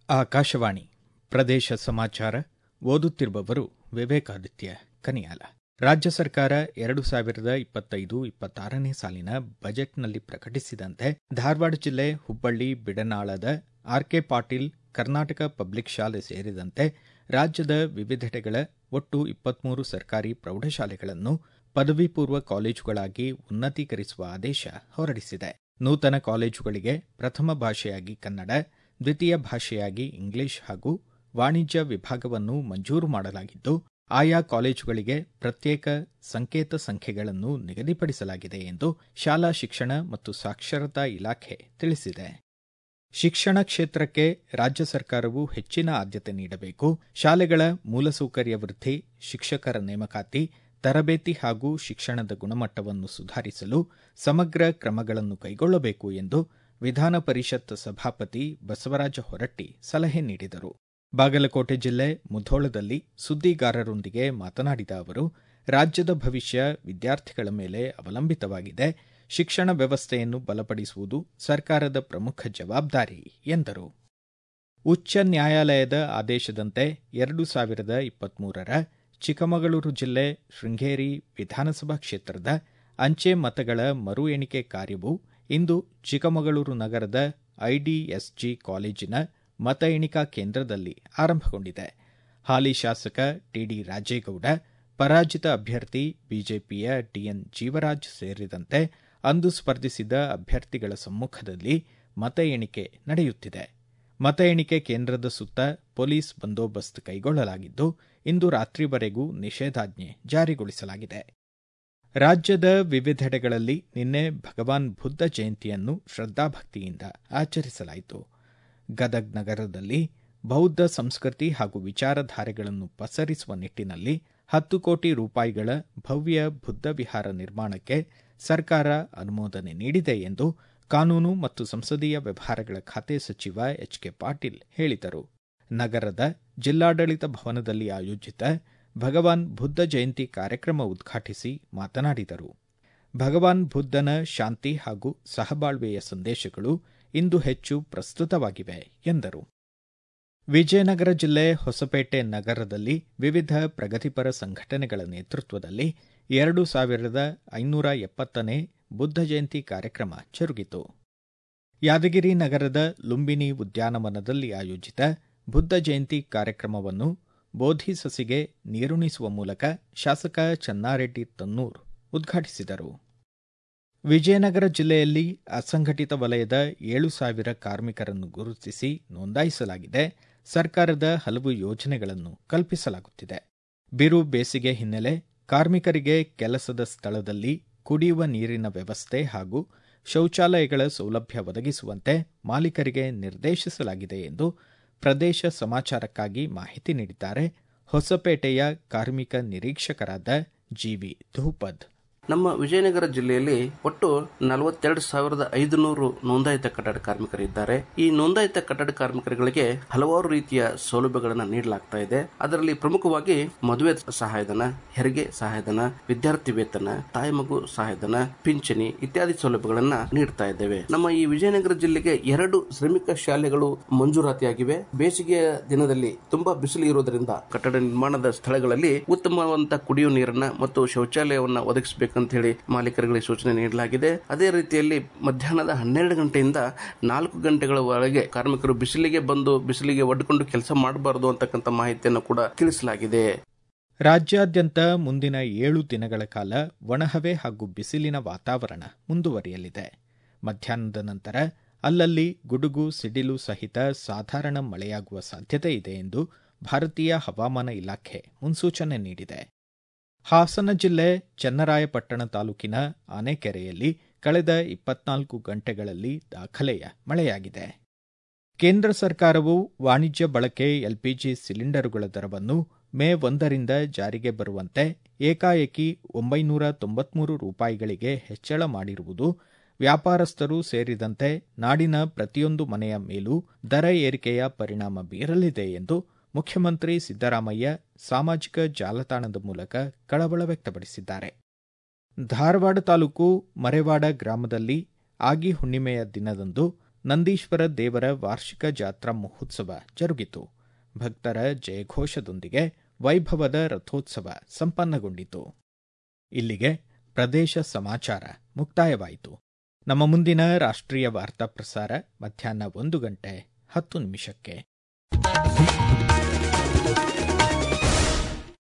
ಆಕಾಶವಾಣಿ ಪ್ರದೇಶ ಸಮಾಚಾರ ಓದುತ್ತಿರುವವರು ವಿವೇಕಾದಿತ್ಯ ಕನಿಯಾಲ ರಾಜ್ಯ ಸರ್ಕಾರ ಎರಡು ಸಾವಿರದ ಇಪ್ಪತ್ತೈದು ಇಪ್ಪತ್ತಾರನೇ ಸಾಲಿನ ಬಜೆಟ್ನಲ್ಲಿ ಪ್ರಕಟಿಸಿದಂತೆ ಧಾರವಾಡ ಜಿಲ್ಲೆ ಹುಬ್ಬಳ್ಳಿ ಬಿಡನಾಳದ ಆರ್ಕೆ ಪಾಟೀಲ್ ಕರ್ನಾಟಕ ಪಬ್ಲಿಕ್ ಶಾಲೆ ಸೇರಿದಂತೆ ರಾಜ್ಯದ ವಿವಿಧೆಡೆಗಳ ಒಟ್ಟು ಇಪ್ಪತ್ಮೂರು ಸರ್ಕಾರಿ ಪ್ರೌಢಶಾಲೆಗಳನ್ನು ಪದವಿ ಪೂರ್ವ ಕಾಲೇಜುಗಳಾಗಿ ಉನ್ನತೀಕರಿಸುವ ಆದೇಶ ಹೊರಡಿಸಿದೆ ನೂತನ ಕಾಲೇಜುಗಳಿಗೆ ಪ್ರಥಮ ಭಾಷೆಯಾಗಿ ಕನ್ನಡ ದ್ವಿತೀಯ ಭಾಷೆಯಾಗಿ ಇಂಗ್ಲಿಷ್ ಹಾಗೂ ವಾಣಿಜ್ಯ ವಿಭಾಗವನ್ನು ಮಂಜೂರು ಮಾಡಲಾಗಿದ್ದು ಆಯಾ ಕಾಲೇಜುಗಳಿಗೆ ಪ್ರತ್ಯೇಕ ಸಂಕೇತ ಸಂಖ್ಯೆಗಳನ್ನು ನಿಗದಿಪಡಿಸಲಾಗಿದೆ ಎಂದು ಶಾಲಾ ಶಿಕ್ಷಣ ಮತ್ತು ಸಾಕ್ಷರತಾ ಇಲಾಖೆ ತಿಳಿಸಿದೆ ಶಿಕ್ಷಣ ಕ್ಷೇತ್ರಕ್ಕೆ ರಾಜ್ಯ ಸರ್ಕಾರವು ಹೆಚ್ಚಿನ ಆದ್ಯತೆ ನೀಡಬೇಕು ಶಾಲೆಗಳ ಮೂಲಸೌಕರ್ಯ ವೃದ್ಧಿ ಶಿಕ್ಷಕರ ನೇಮಕಾತಿ ತರಬೇತಿ ಹಾಗೂ ಶಿಕ್ಷಣದ ಗುಣಮಟ್ಟವನ್ನು ಸುಧಾರಿಸಲು ಸಮಗ್ರ ಕ್ರಮಗಳನ್ನು ಕೈಗೊಳ್ಳಬೇಕು ಎಂದು ವಿಧಾನ ಪರಿಷತ್ ಸಭಾಪತಿ ಬಸವರಾಜ ಹೊರಟ್ಟಿ ಸಲಹೆ ನೀಡಿದರು ಬಾಗಲಕೋಟೆ ಜಿಲ್ಲೆ ಮುಧೋಳದಲ್ಲಿ ಸುದ್ದಿಗಾರರೊಂದಿಗೆ ಮಾತನಾಡಿದ ಅವರು ರಾಜ್ಯದ ಭವಿಷ್ಯ ವಿದ್ಯಾರ್ಥಿಗಳ ಮೇಲೆ ಅವಲಂಬಿತವಾಗಿದೆ ಶಿಕ್ಷಣ ವ್ಯವಸ್ಥೆಯನ್ನು ಬಲಪಡಿಸುವುದು ಸರ್ಕಾರದ ಪ್ರಮುಖ ಜವಾಬ್ದಾರಿ ಎಂದರು ಉಚ್ಚ ನ್ಯಾಯಾಲಯದ ಆದೇಶದಂತೆ ಎರಡು ಸಾವಿರದ ಇಪ್ಪತ್ಮೂರರ ಚಿಕ್ಕಮಗಳೂರು ಜಿಲ್ಲೆ ಶೃಂಗೇರಿ ವಿಧಾನಸಭಾ ಕ್ಷೇತ್ರದ ಅಂಚೆ ಮತಗಳ ಮರು ಎಣಿಕೆ ಕಾರ್ಯವು ಇಂದು ಚಿಕ್ಕಮಗಳೂರು ನಗರದ ಐಡಿಎಸ್ಜಿ ಕಾಲೇಜಿನ ಮತ ಎಣಿಕಾ ಕೇಂದ್ರದಲ್ಲಿ ಆರಂಭಗೊಂಡಿದೆ ಹಾಲಿ ಶಾಸಕ ಟಿಡಿ ರಾಜೇಗೌಡ ಪರಾಜಿತ ಅಭ್ಯರ್ಥಿ ಬಿಜೆಪಿಯ ಡಿಎನ್ ಜೀವರಾಜ್ ಸೇರಿದಂತೆ ಅಂದು ಸ್ಪರ್ಧಿಸಿದ ಅಭ್ಯರ್ಥಿಗಳ ಸಮ್ಮುಖದಲ್ಲಿ ಮತ ಎಣಿಕೆ ನಡೆಯುತ್ತಿದೆ ಮತ ಎಣಿಕೆ ಕೇಂದ್ರದ ಸುತ್ತ ಪೊಲೀಸ್ ಬಂದೋಬಸ್ತ್ ಕೈಗೊಳ್ಳಲಾಗಿದ್ದು ಇಂದು ರಾತ್ರಿವರೆಗೂ ನಿಷೇಧಾಜ್ಞೆ ಜಾರಿಗೊಳಿಸಲಾಗಿದೆ ರಾಜ್ಯದ ವಿವಿಧೆಡೆಗಳಲ್ಲಿ ನಿನ್ನೆ ಭಗವಾನ್ ಬುದ್ಧ ಜಯಂತಿಯನ್ನು ಶ್ರದ್ದಾಭಕ್ತಿಯಿಂದ ಆಚರಿಸಲಾಯಿತು ಗದಗ್ ನಗರದಲ್ಲಿ ಬೌದ್ಧ ಸಂಸ್ಕೃತಿ ಹಾಗೂ ವಿಚಾರಧಾರೆಗಳನ್ನು ಪಸರಿಸುವ ನಿಟ್ಟಿನಲ್ಲಿ ಹತ್ತು ಕೋಟಿ ರೂಪಾಯಿಗಳ ಭವ್ಯ ಬುದ್ಧ ವಿಹಾರ ನಿರ್ಮಾಣಕ್ಕೆ ಸರ್ಕಾರ ಅನುಮೋದನೆ ನೀಡಿದೆ ಎಂದು ಕಾನೂನು ಮತ್ತು ಸಂಸದೀಯ ವ್ಯವಹಾರಗಳ ಖಾತೆ ಸಚಿವ ಎಚ್ ಕೆ ಪಾಟೀಲ್ ಹೇಳಿದರು ನಗರದ ಜಿಲ್ಲಾಡಳಿತ ಭವನದಲ್ಲಿ ಆಯೋಜಿತ ಭಗವಾನ್ ಬುದ್ಧ ಜಯಂತಿ ಕಾರ್ಯಕ್ರಮ ಉದ್ಘಾಟಿಸಿ ಮಾತನಾಡಿದರು ಭಗವಾನ್ ಬುದ್ಧನ ಶಾಂತಿ ಹಾಗೂ ಸಹಬಾಳ್ವೆಯ ಸಂದೇಶಗಳು ಇಂದು ಹೆಚ್ಚು ಪ್ರಸ್ತುತವಾಗಿವೆ ಎಂದರು ವಿಜಯನಗರ ಜಿಲ್ಲೆ ಹೊಸಪೇಟೆ ನಗರದಲ್ಲಿ ವಿವಿಧ ಪ್ರಗತಿಪರ ಸಂಘಟನೆಗಳ ನೇತೃತ್ವದಲ್ಲಿ ಎರಡು ಸಾವಿರದ ಐನೂರ ಎಪ್ಪತ್ತನೇ ಬುದ್ಧ ಜಯಂತಿ ಕಾರ್ಯಕ್ರಮ ಜರುಗಿತು ಯಾದಗಿರಿ ನಗರದ ಲುಂಬಿನಿ ಉದ್ಯಾನವನದಲ್ಲಿ ಆಯೋಜಿತ ಬುದ್ಧ ಜಯಂತಿ ಕಾರ್ಯಕ್ರಮವನ್ನು ಬೋಧಿ ಸಸಿಗೆ ನೀರುಣಿಸುವ ಮೂಲಕ ಶಾಸಕ ಚನ್ನಾರೆಡ್ಡಿ ತನ್ನೂರ್ ಉದ್ಘಾಟಿಸಿದರು ವಿಜಯನಗರ ಜಿಲ್ಲೆಯಲ್ಲಿ ಅಸಂಘಟಿತ ವಲಯದ ಏಳು ಸಾವಿರ ಕಾರ್ಮಿಕರನ್ನು ಗುರುತಿಸಿ ನೋಂದಾಯಿಸಲಾಗಿದೆ ಸರ್ಕಾರದ ಹಲವು ಯೋಜನೆಗಳನ್ನು ಕಲ್ಪಿಸಲಾಗುತ್ತಿದೆ ಬಿರು ಬೇಸಿಗೆ ಹಿನ್ನೆಲೆ ಕಾರ್ಮಿಕರಿಗೆ ಕೆಲಸದ ಸ್ಥಳದಲ್ಲಿ ಕುಡಿಯುವ ನೀರಿನ ವ್ಯವಸ್ಥೆ ಹಾಗೂ ಶೌಚಾಲಯಗಳ ಸೌಲಭ್ಯ ಒದಗಿಸುವಂತೆ ಮಾಲೀಕರಿಗೆ ನಿರ್ದೇಶಿಸಲಾಗಿದೆ ಎಂದು ಪ್ರದೇಶ ಸಮಾಚಾರಕ್ಕಾಗಿ ಮಾಹಿತಿ ನೀಡಿದ್ದಾರೆ ಹೊಸಪೇಟೆಯ ಕಾರ್ಮಿಕ ನಿರೀಕ್ಷಕರಾದ ಜಿವಿ ಧೂಪದ್ ನಮ್ಮ ವಿಜಯನಗರ ಜಿಲ್ಲೆಯಲ್ಲಿ ಒಟ್ಟು ನಲವತ್ತೆರಡು ಸಾವಿರದ ಐದುನೂರು ನೋಂದಾಯಿತ ಕಟ್ಟಡ ಕಾರ್ಮಿಕರಿದ್ದಾರೆ ಈ ನೋಂದಾಯಿತ ಕಟ್ಟಡ ಕಾರ್ಮಿಕರುಗಳಿಗೆ ಹಲವಾರು ರೀತಿಯ ಸೌಲಭ್ಯಗಳನ್ನು ನೀಡಲಾಗ್ತಾ ಇದೆ ಅದರಲ್ಲಿ ಪ್ರಮುಖವಾಗಿ ಮದುವೆ ಸಹಾಯಧನ ಹೆರಿಗೆ ಸಹಾಯಧನ ವಿದ್ಯಾರ್ಥಿ ವೇತನ ತಾಯಿ ಮಗು ಸಹಾಯಧನ ಪಿಂಚಣಿ ಇತ್ಯಾದಿ ಸೌಲಭ್ಯಗಳನ್ನ ನೀಡ್ತಾ ಇದ್ದೇವೆ ನಮ್ಮ ಈ ವಿಜಯನಗರ ಜಿಲ್ಲೆಗೆ ಎರಡು ಶ್ರಮಿಕ ಶಾಲೆಗಳು ಮಂಜೂರಾತಿಯಾಗಿವೆ ಬೇಸಿಗೆಯ ದಿನದಲ್ಲಿ ತುಂಬಾ ಬಿಸಿಲು ಇರುವುದರಿಂದ ಕಟ್ಟಡ ನಿರ್ಮಾಣದ ಸ್ಥಳಗಳಲ್ಲಿ ಉತ್ತಮವಾದಂತಹ ಕುಡಿಯುವ ನೀರನ್ನ ಮತ್ತು ಶೌಚಾಲಯವನ್ನ ಒದಗಿಸಬೇಕು ಅಂತ ಹೇಳಿ ಮಾಲೀಕರುಗಳಿಗೆ ಸೂಚನೆ ನೀಡಲಾಗಿದೆ ಅದೇ ರೀತಿಯಲ್ಲಿ ಮಧ್ಯಾಹ್ನದ ಹನ್ನೆರಡು ಗಂಟೆಯಿಂದ ನಾಲ್ಕು ಗಂಟೆಗಳವರೆಗೆ ಕಾರ್ಮಿಕರು ಬಿಸಿಲಿಗೆ ಬಂದು ಬಿಸಿಲಿಗೆ ಒಡ್ಕೊಂಡು ಕೆಲಸ ಮಾಡಬಾರದು ಅಂತಕ್ಕಂಥ ಮಾಹಿತಿಯನ್ನು ಕೂಡ ತಿಳಿಸಲಾಗಿದೆ ರಾಜ್ಯಾದ್ಯಂತ ಮುಂದಿನ ಏಳು ದಿನಗಳ ಕಾಲ ಒಣಹವೆ ಹಾಗೂ ಬಿಸಿಲಿನ ವಾತಾವರಣ ಮುಂದುವರಿಯಲಿದೆ ಮಧ್ಯಾಹ್ನದ ನಂತರ ಅಲ್ಲಲ್ಲಿ ಗುಡುಗು ಸಿಡಿಲು ಸಹಿತ ಸಾಧಾರಣ ಮಳೆಯಾಗುವ ಸಾಧ್ಯತೆ ಇದೆ ಎಂದು ಭಾರತೀಯ ಹವಾಮಾನ ಇಲಾಖೆ ಮುನ್ಸೂಚನೆ ನೀಡಿದೆ ಹಾಸನ ಜಿಲ್ಲೆ ಚನ್ನರಾಯಪಟ್ಟಣ ತಾಲೂಕಿನ ಆನೆಕೆರೆಯಲ್ಲಿ ಕಳೆದ ಇಪ್ಪತ್ನಾಲ್ಕು ಗಂಟೆಗಳಲ್ಲಿ ದಾಖಲೆಯ ಮಳೆಯಾಗಿದೆ ಕೇಂದ್ರ ಸರ್ಕಾರವು ವಾಣಿಜ್ಯ ಬಳಕೆ ಎಲ್ಪಿಜಿ ಸಿಲಿಂಡರುಗಳ ದರವನ್ನು ಮೇ ಒಂದರಿಂದ ಜಾರಿಗೆ ಬರುವಂತೆ ಏಕಾಏಕಿ ಒಂಬೈನೂರ ತೊಂಬತ್ಮೂರು ರೂಪಾಯಿಗಳಿಗೆ ಹೆಚ್ಚಳ ಮಾಡಿರುವುದು ವ್ಯಾಪಾರಸ್ಥರು ಸೇರಿದಂತೆ ನಾಡಿನ ಪ್ರತಿಯೊಂದು ಮನೆಯ ಮೇಲೂ ದರ ಏರಿಕೆಯ ಪರಿಣಾಮ ಬೀರಲಿದೆ ಎಂದು ಮುಖ್ಯಮಂತ್ರಿ ಸಿದ್ದರಾಮಯ್ಯ ಸಾಮಾಜಿಕ ಜಾಲತಾಣದ ಮೂಲಕ ಕಳವಳ ವ್ಯಕ್ತಪಡಿಸಿದ್ದಾರೆ ಧಾರವಾಡ ತಾಲೂಕು ಮರೆವಾಡ ಗ್ರಾಮದಲ್ಲಿ ಆಗಿ ಹುಣ್ಣಿಮೆಯ ದಿನದಂದು ನಂದೀಶ್ವರ ದೇವರ ವಾರ್ಷಿಕ ಜಾತ್ರಾ ಮಹೋತ್ಸವ ಜರುಗಿತು ಭಕ್ತರ ಜಯಘೋಷದೊಂದಿಗೆ ವೈಭವದ ರಥೋತ್ಸವ ಸಂಪನ್ನಗೊಂಡಿತು ಇಲ್ಲಿಗೆ ಪ್ರದೇಶ ಸಮಾಚಾರ ಮುಕ್ತಾಯವಾಯಿತು ನಮ್ಮ ಮುಂದಿನ ರಾಷ್ಟ್ರೀಯ ವಾರ್ತಾ ಪ್ರಸಾರ ಮಧ್ಯಾಹ್ನ ಒಂದು ಗಂಟೆ ಹತ್ತು ನಿಮಿಷಕ್ಕೆ